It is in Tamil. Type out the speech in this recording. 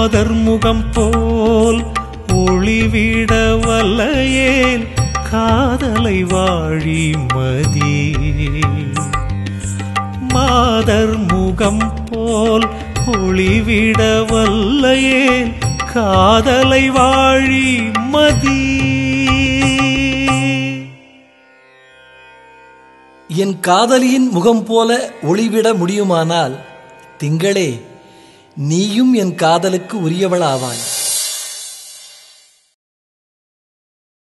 மாதர் முகம் போல் ஒளிவிட வல்லையேல் காதலை வாழி மதி மாதர் முகம் போல் ஒளிவிட வல்லையேல் காதலை வாழி மதி என் காதலியின் முகம் போல ஒளிவிட முடியுமானால் திங்களே நீயும் என் காதலுக்கு உரியவளாவாய்